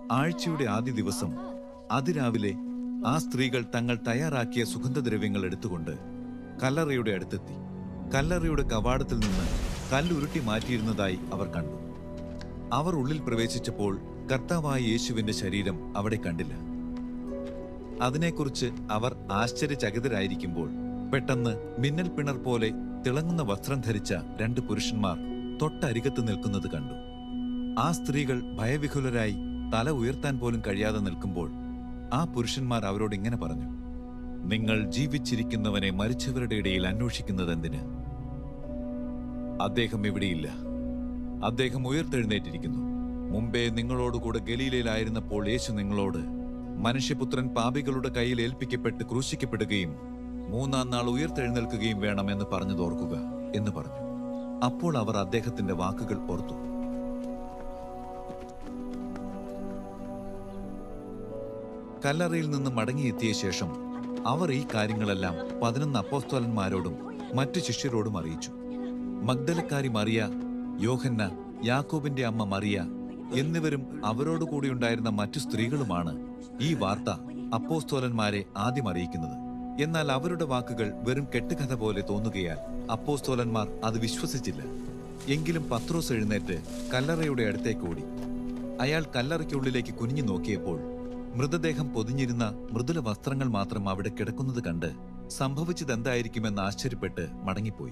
ആഴ്ചയുടെ ആദ്യ ദിവസം അതിരാവിലെ ആ സ്ത്രീകൾ തങ്ങൾ തയ്യാറാക്കിയ സുഗന്ധദ്രവ്യങ്ങൾ എടുത്തുകൊണ്ട് കല്ലറയുടെ അടുത്തെത്തി കല്ലറയുടെ കവാടത്തിൽ നിന്ന് കല്ലുരുട്ടി മാറ്റിയിരുന്നതായി അവർ കണ്ടു അവർ ഉള്ളിൽ പ്രവേശിച്ചപ്പോൾ കർത്താവായ യേശുവിന്റെ ശരീരം അവിടെ കണ്ടില്ല അതിനെക്കുറിച്ച് അവർ ആശ്ചര്യചകിതരായിരിക്കുമ്പോൾ പെട്ടെന്ന് മിന്നൽ പിണർ പോലെ തിളങ്ങുന്ന വസ്ത്രം ധരിച്ച രണ്ട് പുരുഷന്മാർ തൊട്ടരികത്ത് നിൽക്കുന്നത് കണ്ടു ആ സ്ത്രീകൾ ഭയവിഹുലരായി തല ഉയർത്താൻ പോലും കഴിയാതെ നിൽക്കുമ്പോൾ ആ പുരുഷന്മാർ അവരോട് ഇങ്ങനെ പറഞ്ഞു നിങ്ങൾ ജീവിച്ചിരിക്കുന്നവനെ മരിച്ചവരുടെ ഇടയിൽ അന്വേഷിക്കുന്നതെന്തിന് അദ്ദേഹം ഇവിടെയില്ല അദ്ദേഹം ഉയർത്തെഴുന്നേറ്റിരിക്കുന്നു മുമ്പേ നിങ്ങളോടുകൂടെ ഗലീലയിലായിരുന്നപ്പോൾ യേശു നിങ്ങളോട് മനുഷ്യപുത്രൻ പാപികളുടെ കയ്യിൽ ഏൽപ്പിക്കപ്പെട്ട് ക്രൂശിക്കപ്പെടുകയും മൂന്നാം നാൾ ഉയർത്തെഴുന്നേൽക്കുകയും വേണമെന്ന് പറഞ്ഞതോർക്കുക എന്ന് പറഞ്ഞു അപ്പോൾ അവർ അദ്ദേഹത്തിന്റെ വാക്കുകൾ ഓർത്തു കല്ലറയിൽ നിന്ന് മടങ്ങിയെത്തിയ ശേഷം അവർ ഈ കാര്യങ്ങളെല്ലാം പതിനൊന്ന് അപ്പോസ്തോലന്മാരോടും മറ്റു ശിഷ്യരോടും അറിയിച്ചു മഗ്ദലക്കാരി മറിയ യോഹന്ന യാക്കോബിന്റെ അമ്മ മറിയ എന്നിവരും അവരോട് കൂടിയുണ്ടായിരുന്ന മറ്റു സ്ത്രീകളുമാണ് ഈ വാർത്ത അപ്പോസ്തോലന്മാരെ ആദ്യം അറിയിക്കുന്നത് എന്നാൽ അവരുടെ വാക്കുകൾ വെറും കെട്ടുകഥ പോലെ തോന്നുകയാൽ അപ്പോസ്തോലന്മാർ അത് വിശ്വസിച്ചില്ല എങ്കിലും പത്രോസ് എഴുന്നേറ്റ് കല്ലറയുടെ അടുത്തേക്ക് ഓടി അയാൾ കല്ലറയ്ക്കുള്ളിലേക്ക് കുനിഞ്ഞു നോക്കിയപ്പോൾ മൃതദേഹം പൊതിഞ്ഞിരുന്ന മൃദുല വസ്ത്രങ്ങൾ മാത്രം അവിടെ കിടക്കുന്നത് കണ്ട് സംഭവിച്ചതെന്തായിരിക്കുമെന്ന് ആശ്ചര്യപ്പെട്ട് മടങ്ങിപ്പോയി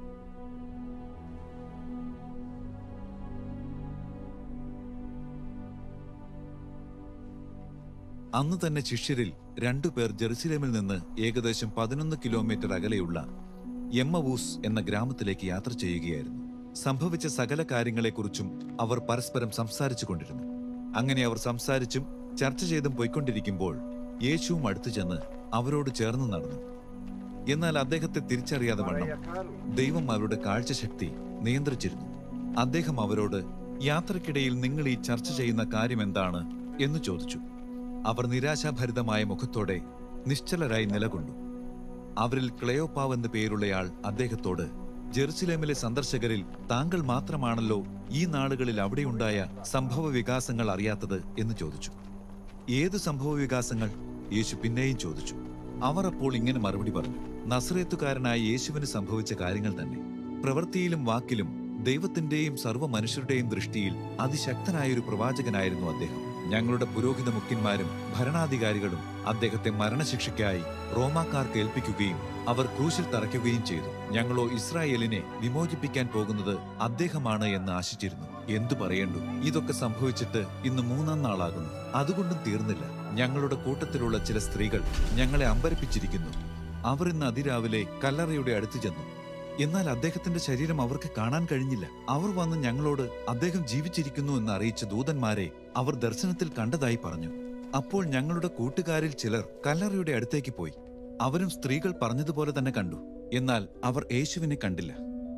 അന്ന് തന്നെ ശിഷ്യരിൽ രണ്ടുപേർ ജെറുസലേമിൽ നിന്ന് ഏകദേശം പതിനൊന്ന് കിലോമീറ്റർ അകലെയുള്ള എമ്മവൂസ് എന്ന ഗ്രാമത്തിലേക്ക് യാത്ര ചെയ്യുകയായിരുന്നു സംഭവിച്ച സകല കാര്യങ്ങളെക്കുറിച്ചും അവർ പരസ്പരം സംസാരിച്ചു കൊണ്ടിരുന്നു അങ്ങനെ അവർ സംസാരിച്ചും ചർച്ച ചെയ്തും പോയിക്കൊണ്ടിരിക്കുമ്പോൾ യേശുവും അടുത്തു ചെന്ന് അവരോട് ചേർന്ന് നടന്നു എന്നാൽ അദ്ദേഹത്തെ തിരിച്ചറിയാതെ വണ്ണം ദൈവം അവരുടെ കാഴ്ചശക്തി നിയന്ത്രിച്ചിരുന്നു അദ്ദേഹം അവരോട് യാത്രക്കിടയിൽ നിങ്ങൾ ഈ ചർച്ച ചെയ്യുന്ന കാര്യം എന്താണ് എന്ന് ചോദിച്ചു അവർ നിരാശാഭരിതമായ മുഖത്തോടെ നിശ്ചലരായി നിലകൊണ്ടു അവരിൽ ക്ലയോപ്പാവ് എന്ന പേരുള്ളയാൾ അദ്ദേഹത്തോട് ജെറുസലേമിലെ സന്ദർശകരിൽ താങ്കൾ മാത്രമാണല്ലോ ഈ നാളുകളിൽ അവിടെയുണ്ടായ സംഭവ വികാസങ്ങൾ അറിയാത്തത് എന്ന് ചോദിച്ചു ഏത് സംഭവ വികാസങ്ങൾ യേശു പിന്നെയും ചോദിച്ചു അവർ അപ്പോൾ ഇങ്ങനെ മറുപടി പറഞ്ഞു നസ്രേത്തുകാരനായ യേശുവിന് സംഭവിച്ച കാര്യങ്ങൾ തന്നെ പ്രവൃത്തിയിലും വാക്കിലും ദൈവത്തിന്റെയും സർവ്വ മനുഷ്യരുടെയും ദൃഷ്ടിയിൽ അതിശക്തനായ ഒരു പ്രവാചകനായിരുന്നു അദ്ദേഹം ഞങ്ങളുടെ പുരോഹിത മുഖ്യന്മാരും ഭരണാധികാരികളും അദ്ദേഹത്തെ മരണശിക്ഷയ്ക്കായി റോമാക്കാർക്ക് ഏൽപ്പിക്കുകയും അവർ ക്രൂശിൽ തറയ്ക്കുകയും ചെയ്തു ഞങ്ങളോ ഇസ്രായേലിനെ വിമോചിപ്പിക്കാൻ പോകുന്നത് അദ്ദേഹമാണ് എന്ന് ആശിച്ചിരുന്നു എന്തു പറയേണ്ടു ഇതൊക്കെ സംഭവിച്ചിട്ട് ഇന്ന് മൂന്നാം നാളാകുന്നു അതുകൊണ്ടും തീർന്നില്ല ഞങ്ങളുടെ കൂട്ടത്തിലുള്ള ചില സ്ത്രീകൾ ഞങ്ങളെ അമ്പരപ്പിച്ചിരിക്കുന്നു അവർ ഇന്ന് അതിരാവിലെ കല്ലറയുടെ അടുത്ത് ചെന്നു എന്നാൽ അദ്ദേഹത്തിന്റെ ശരീരം അവർക്ക് കാണാൻ കഴിഞ്ഞില്ല അവർ വന്ന് ഞങ്ങളോട് അദ്ദേഹം ജീവിച്ചിരിക്കുന്നു എന്ന് അറിയിച്ച ദൂതന്മാരെ അവർ ദർശനത്തിൽ കണ്ടതായി പറഞ്ഞു അപ്പോൾ ഞങ്ങളുടെ കൂട്ടുകാരിൽ ചിലർ കല്ലറയുടെ അടുത്തേക്ക് പോയി അവരും സ്ത്രീകൾ പറഞ്ഞതുപോലെ തന്നെ കണ്ടു എന്നാൽ അവർ യേശുവിനെ കണ്ടില്ല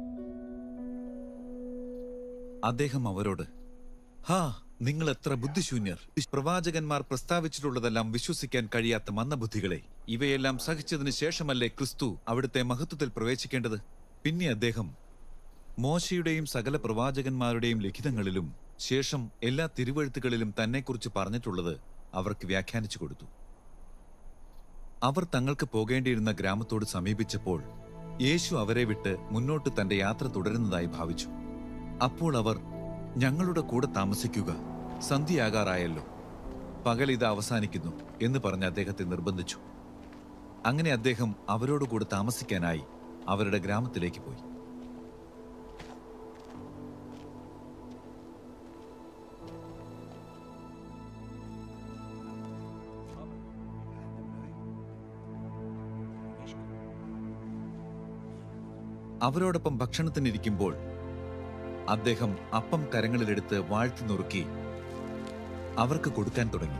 അദ്ദേഹം അവരോട് ഹാ നിങ്ങൾ എത്ര ബുദ്ധിശൂന്യർ പ്രവാചകന്മാർ പ്രസ്താവിച്ചിട്ടുള്ളതെല്ലാം വിശ്വസിക്കാൻ കഴിയാത്ത മന്ദബുദ്ധികളെ ഇവയെല്ലാം സഹിച്ചതിന് ശേഷമല്ലേ ക്രിസ്തു അവിടുത്തെ മഹത്വത്തിൽ പ്രവേശിക്കേണ്ടത് പിന്നെ അദ്ദേഹം മോശയുടെയും സകല പ്രവാചകന്മാരുടെയും ലിഖിതങ്ങളിലും ശേഷം എല്ലാ തിരുവഴുത്തുകളിലും തന്നെക്കുറിച്ച് പറഞ്ഞിട്ടുള്ളത് അവർക്ക് വ്യാഖ്യാനിച്ചു കൊടുത്തു അവർ തങ്ങൾക്ക് പോകേണ്ടിയിരുന്ന ഗ്രാമത്തോട് സമീപിച്ചപ്പോൾ യേശു അവരെ വിട്ട് മുന്നോട്ട് തന്റെ യാത്ര തുടരുന്നതായി ഭാവിച്ചു അപ്പോൾ അവർ ഞങ്ങളുടെ കൂടെ താമസിക്കുക സന്ധ്യയാകാറായല്ലോ പകൽ ഇത് അവസാനിക്കുന്നു എന്ന് പറഞ്ഞ് അദ്ദേഹത്തെ നിർബന്ധിച്ചു അങ്ങനെ അദ്ദേഹം അവരോട് കൂടെ താമസിക്കാനായി അവരുടെ ഗ്രാമത്തിലേക്ക് പോയി അവരോടൊപ്പം ഭക്ഷണത്തിനിരിക്കുമ്പോൾ അദ്ദേഹം അപ്പം കരങ്ങളിലെടുത്ത് വാഴ്ത്തി നുറുക്കി അവർക്ക് കൊടുക്കാൻ തുടങ്ങി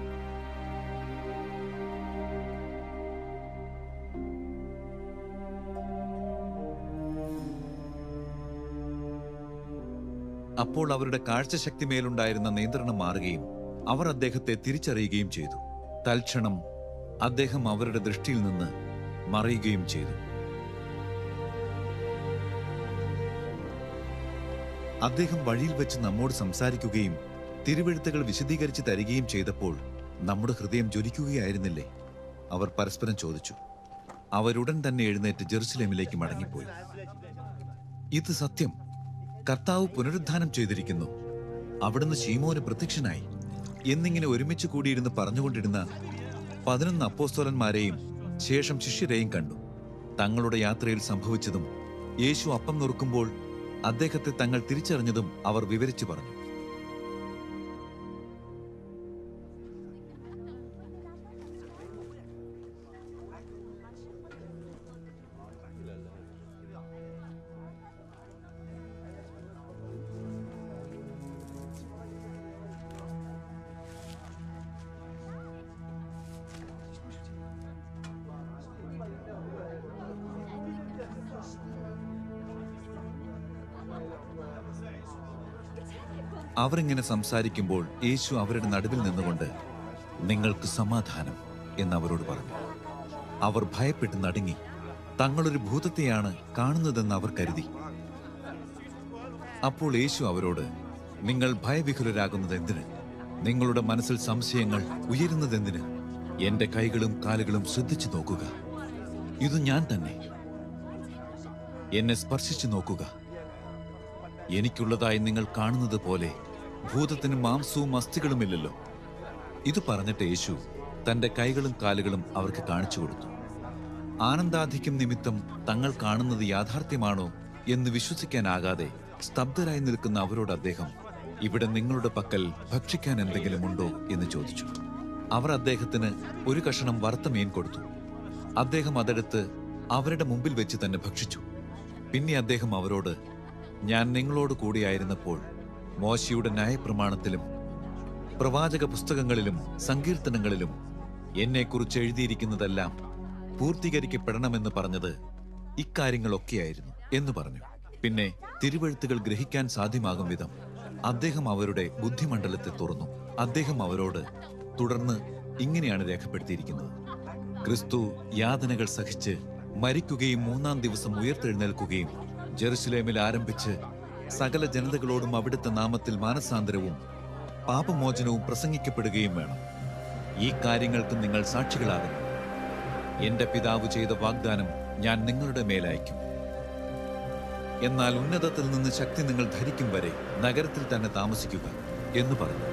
അപ്പോൾ അവരുടെ കാഴ്ചശക്തി മേലുണ്ടായിരുന്ന നിയന്ത്രണം മാറുകയും അവർ അദ്ദേഹത്തെ തിരിച്ചറിയുകയും ചെയ്തു തൽക്ഷണം അദ്ദേഹം അവരുടെ ദൃഷ്ടിയിൽ നിന്ന് മറയുകയും ചെയ്തു അദ്ദേഹം വഴിയിൽ വെച്ച് നമ്മോട് സംസാരിക്കുകയും തിരുവെഴുത്തുകൾ വിശദീകരിച്ച് തരികയും ചെയ്തപ്പോൾ നമ്മുടെ ഹൃദയം ജ്വലിക്കുകയായിരുന്നില്ലേ അവർ പരസ്പരം ചോദിച്ചു അവരുടൻ തന്നെ എഴുന്നേറ്റ് ജെറുസലേമിലേക്ക് മടങ്ങിപ്പോയി ഇത് സത്യം കർത്താവ് പുനരുദ്ധാനം ചെയ്തിരിക്കുന്നു അവിടുന്ന് ശീമോന് പ്രത്യക്ഷനായി എന്നിങ്ങനെ ഒരുമിച്ച് കൂടിയിരുന്ന് പറഞ്ഞുകൊണ്ടിരുന്ന പതിനൊന്ന് അപ്പോസ്തോലന്മാരെയും ശേഷം ശിഷ്യരെയും കണ്ടു തങ്ങളുടെ യാത്രയിൽ സംഭവിച്ചതും യേശു അപ്പം നുറുക്കുമ്പോൾ അദ്ദേഹത്തെ തങ്ങൾ തിരിച്ചറിഞ്ഞതും അവർ വിവരിച്ചു പറഞ്ഞു അവരിങ്ങനെ സംസാരിക്കുമ്പോൾ യേശു അവരുടെ നടുവിൽ നിന്നുകൊണ്ട് നിങ്ങൾക്ക് സമാധാനം എന്ന് അവരോട് പറഞ്ഞു അവർ ഭയപ്പെട്ട് നടുങ്ങി തങ്ങളൊരു ഭൂതത്തെയാണ് കാണുന്നതെന്ന് അവർ കരുതി അപ്പോൾ യേശു അവരോട് നിങ്ങൾ ഭയവിഹുലരാകുന്നത് എന്തിന് നിങ്ങളുടെ മനസ്സിൽ സംശയങ്ങൾ ഉയരുന്നതെന്തിന് എന്റെ കൈകളും കാലുകളും ശ്രദ്ധിച്ചു നോക്കുക ഇത് ഞാൻ തന്നെ എന്നെ സ്പർശിച്ചു നോക്കുക എനിക്കുള്ളതായി നിങ്ങൾ കാണുന്നത് പോലെ ഭൂതത്തിന് മാംസവും അസ്ഥികളുമില്ലല്ലോ ഇത് പറഞ്ഞിട്ട് യേശു തന്റെ കൈകളും കാലുകളും അവർക്ക് കാണിച്ചു കൊടുത്തു ആനന്ദാധിക്യം നിമിത്തം തങ്ങൾ കാണുന്നത് യാഥാർത്ഥ്യമാണോ എന്ന് വിശ്വസിക്കാനാകാതെ സ്തബ്ധരായി നിൽക്കുന്ന അവരോട് അദ്ദേഹം ഇവിടെ നിങ്ങളുടെ പക്കൽ ഭക്ഷിക്കാൻ എന്തെങ്കിലും ഉണ്ടോ എന്ന് ചോദിച്ചു അവർ അദ്ദേഹത്തിന് ഒരു കഷണം വറുത്ത മീൻ കൊടുത്തു അദ്ദേഹം അതെടുത്ത് അവരുടെ മുമ്പിൽ വെച്ച് തന്നെ ഭക്ഷിച്ചു പിന്നെ അദ്ദേഹം അവരോട് ഞാൻ നിങ്ങളോട് കൂടിയായിരുന്നപ്പോൾ മോശയുടെ ന്യായപ്രമാണത്തിലും പ്രവാചക പുസ്തകങ്ങളിലും സങ്കീർത്തനങ്ങളിലും എന്നെക്കുറിച്ച് എഴുതിയിരിക്കുന്നതെല്ലാം പൂർത്തീകരിക്കപ്പെടണമെന്ന് പറഞ്ഞത് ഇക്കാര്യങ്ങളൊക്കെയായിരുന്നു എന്ന് പറഞ്ഞു പിന്നെ തിരുവഴുത്തുകൾ ഗ്രഹിക്കാൻ സാധ്യമാകും വിധം അദ്ദേഹം അവരുടെ ബുദ്ധിമണ്ഡലത്തെ തുറന്നു അദ്ദേഹം അവരോട് തുടർന്ന് ഇങ്ങനെയാണ് രേഖപ്പെടുത്തിയിരിക്കുന്നത് ക്രിസ്തു യാതനകൾ സഹിച്ച് മരിക്കുകയും മൂന്നാം ദിവസം ഉയർത്തെഴുന്നേൽക്കുകയും ജെറുസലേമിൽ ആരംഭിച്ച് സകല ജനതകളോടും അവിടുത്തെ നാമത്തിൽ മാനസാന്തരവും പാപമോചനവും പ്രസംഗിക്കപ്പെടുകയും വേണം ഈ കാര്യങ്ങൾക്ക് നിങ്ങൾ സാക്ഷികളാകുന്നു എന്റെ പിതാവ് ചെയ്ത വാഗ്ദാനം ഞാൻ നിങ്ങളുടെ മേലയക്കും എന്നാൽ ഉന്നതത്തിൽ നിന്ന് ശക്തി നിങ്ങൾ ധരിക്കും വരെ നഗരത്തിൽ തന്നെ താമസിക്കുക എന്ന് പറഞ്ഞു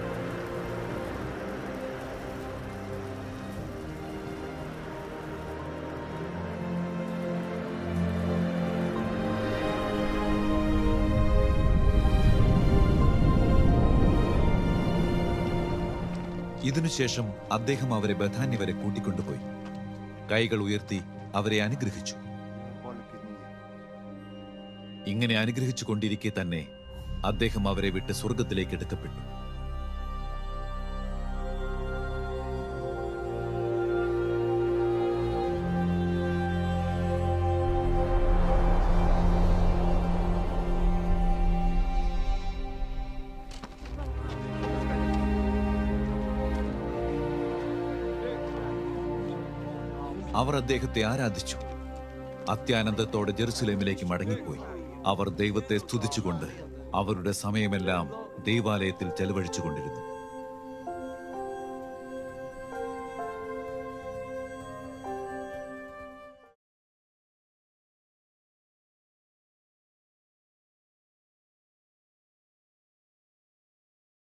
ഇതിനുശേഷം അദ്ദേഹം അവരെ ബഥാന്യ വരെ കൂട്ടിക്കൊണ്ടുപോയി കൈകൾ ഉയർത്തി അവരെ അനുഗ്രഹിച്ചു ഇങ്ങനെ അനുഗ്രഹിച്ചു കൊണ്ടിരിക്കെ തന്നെ അദ്ദേഹം അവരെ വിട്ട് സ്വർഗത്തിലേക്ക് എടുക്കപ്പെട്ടു അവർ അദ്ദേഹത്തെ ആരാധിച്ചു അത്യാനന്ദത്തോടെ ജെറുസലേമിലേക്ക് മടങ്ങിപ്പോയി അവർ ദൈവത്തെ സ്തുതിച്ചുകൊണ്ട് അവരുടെ സമയമെല്ലാം ദൈവാലയത്തിൽ ചെലവഴിച്ചുകൊണ്ടിരുന്നു